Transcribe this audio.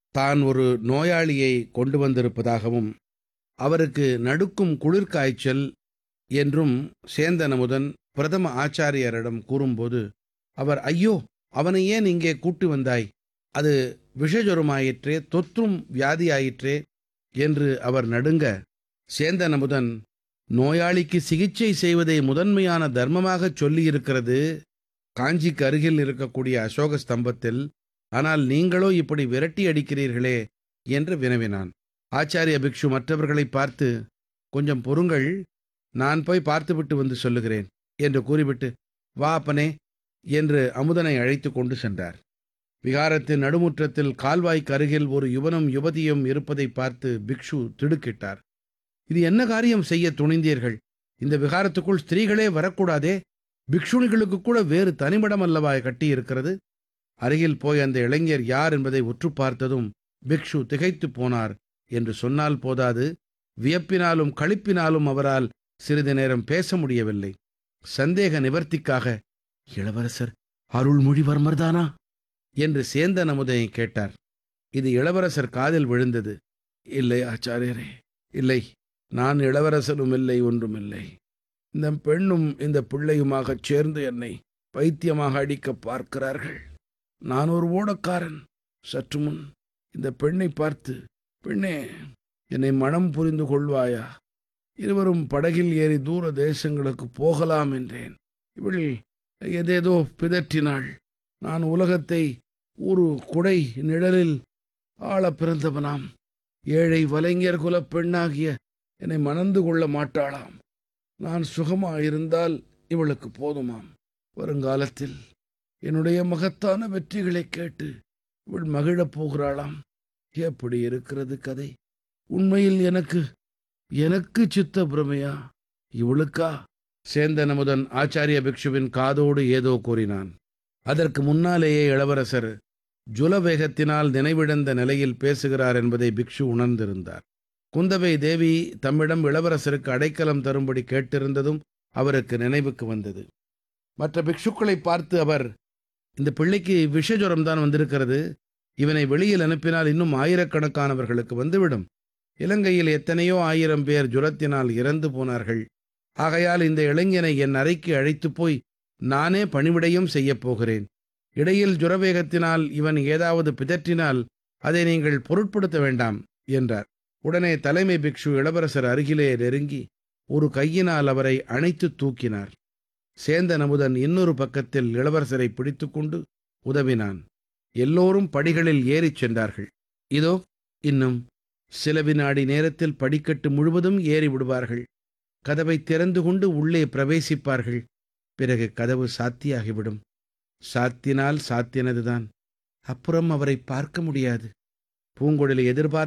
தான் ஒரு நோயாளியை கொண்டு வந்திருப்பதாகவும் அவருக்கு நடுக்கும் குளிர்காய்ச்சல் என்றும் சேந்தன் அமுதன் பிரதம ஆச்சாரியரிடம் கூறும்போது அவர் ஐயோ அவனை ஏன் இங்கே கூட்டி வந்தாய் அது விஷஜுரமாயிற்றே தொற்றும் வியாதியாயிற்றே என்று அவர் நடுங்க சேந்தன் அமுதன் நோயாளிக்கு சிகிச்சை செய்வதை முதன்மையான தர்மமாகச் சொல்லியிருக்கிறது காஞ்சிக்கு அருகில் இருக்கக்கூடிய அசோக ஸ்தம்பத்தில் ஆனால் நீங்களோ இப்படி விரட்டி அடிக்கிறீர்களே என்று வினவினான் ஆச்சாரிய பிக்ஷு மற்றவர்களை பார்த்து கொஞ்சம் பொறுங்கள் நான் போய் பார்த்துவிட்டு வந்து சொல்லுகிறேன் என்று கூறிவிட்டு வா அப்பனே என்று அமுதனை அழைத்து கொண்டு சென்றார் விகாரத்தின் நடுமுற்றத்தில் கால்வாய்க்கு அருகில் ஒரு யுவனும் யுவதியும் இருப்பதை பார்த்து பிக்ஷு திடுக்கிட்டார் இது என்ன காரியம் செய்ய துணிந்தீர்கள் இந்த விகாரத்துக்குள் ஸ்திரீகளே வரக்கூடாதே பிக்ஷுணிகளுக்கு கூட வேறு தனிமிடம் அல்லவா கட்டியிருக்கிறது அருகில் போய் அந்த இளைஞர் யார் என்பதை உற்று பார்த்ததும் பிக்ஷு திகைத்துப் போனார் என்று சொன்னால் போதாது வியப்பினாலும் களிப்பினாலும் அவரால் சிறிது நேரம் பேச முடியவில்லை சந்தேக நிவர்த்திக்காக இளவரசர் அருள்மொழிவர்மர்தானா என்று சேந்தன் அமுதையை கேட்டார் இது இளவரசர் காதில் விழுந்தது இல்லை ஆச்சாரியரே இல்லை நான் இளவரசரும் இல்லை ஒன்றுமில்லை இந்த பெண்ணும் இந்த பிள்ளையுமாகச் சேர்ந்து என்னை பைத்தியமாக அடிக்க பார்க்கிறார்கள் நான் ஒரு ஓடக்காரன் சற்று முன் இந்த பெண்ணை பார்த்து பெண்ணே என்னை மனம் புரிந்து கொள்வாயா இருவரும் படகில் ஏறி தூர தேசங்களுக்கு போகலாம் என்றேன் இவள் எதேதோ பிதற்றினாள் நான் உலகத்தை ஒரு குடை நிழலில் ஆள பிறந்தவனாம் ஏழை வலைஞர் குலப் பெண்ணாகிய என்னை மணந்து கொள்ள மாட்டாளாம் நான் சுகமாயிருந்தால் இவளுக்கு போதுமாம் வருங்காலத்தில் என்னுடைய மகத்தான வெற்றிகளைக் கேட்டு இவள் மகிழப் போகிறாளாம் எப்படி இருக்கிறது கதை உண்மையில் எனக்கு எனக்கு சித்த பிரமையா இவளுக்கா சேந்தன் அமுதன் ஆச்சாரிய பிக்ஷுவின் காதோடு ஏதோ கூறினான் அதற்கு முன்னாலேயே இளவரசர் ஜுலவேகத்தினால் நினைவிழந்த நிலையில் பேசுகிறார் என்பதை பிக்ஷு உணர்ந்திருந்தார் குந்தவை தேவி தம்மிடம் இளவரசருக்கு அடைக்கலம் தரும்படி கேட்டிருந்ததும் அவருக்கு நினைவுக்கு வந்தது மற்ற பிக்ஷுக்களை பார்த்து அவர் இந்த பிள்ளைக்கு விஷஜுரம் தான் வந்திருக்கிறது இவனை வெளியில் அனுப்பினால் இன்னும் ஆயிரக்கணக்கானவர்களுக்கு வந்துவிடும் இலங்கையில் எத்தனையோ ஆயிரம் பேர் ஜுரத்தினால் இறந்து போனார்கள் ஆகையால் இந்த இளைஞனை என் அறைக்கு அழைத்துப் போய் நானே பணிவிடையும் செய்யப் போகிறேன் இடையில் ஜுரவேகத்தினால் இவன் ஏதாவது பிதற்றினால் அதை நீங்கள் பொருட்படுத்த வேண்டாம் என்றார் உடனே தலைமை பிக்ஷு இளவரசர் அருகிலே நெருங்கி ஒரு கையினால் அவரை அணைத்து தூக்கினார் சேந்தன் அமுதன் இன்னொரு பக்கத்தில் இளவரசரை பிடித்துக்கொண்டு உதவினான் எல்லோரும் படிகளில் ஏறிச் சென்றார்கள் இதோ இன்னும் சில வினாடி நேரத்தில் படிக்கட்டு முழுவதும் ஏறி விடுவார்கள் கதவை திறந்து கொண்டு உள்ளே பிரவேசிப்பார்கள் பிறகு கதவு சாத்தியாகிவிடும் சாத்தினால் சாத்தினதுதான் அப்புறம் அவரை பார்க்க முடியாது பூங்குழலி எதிர்பார்த்த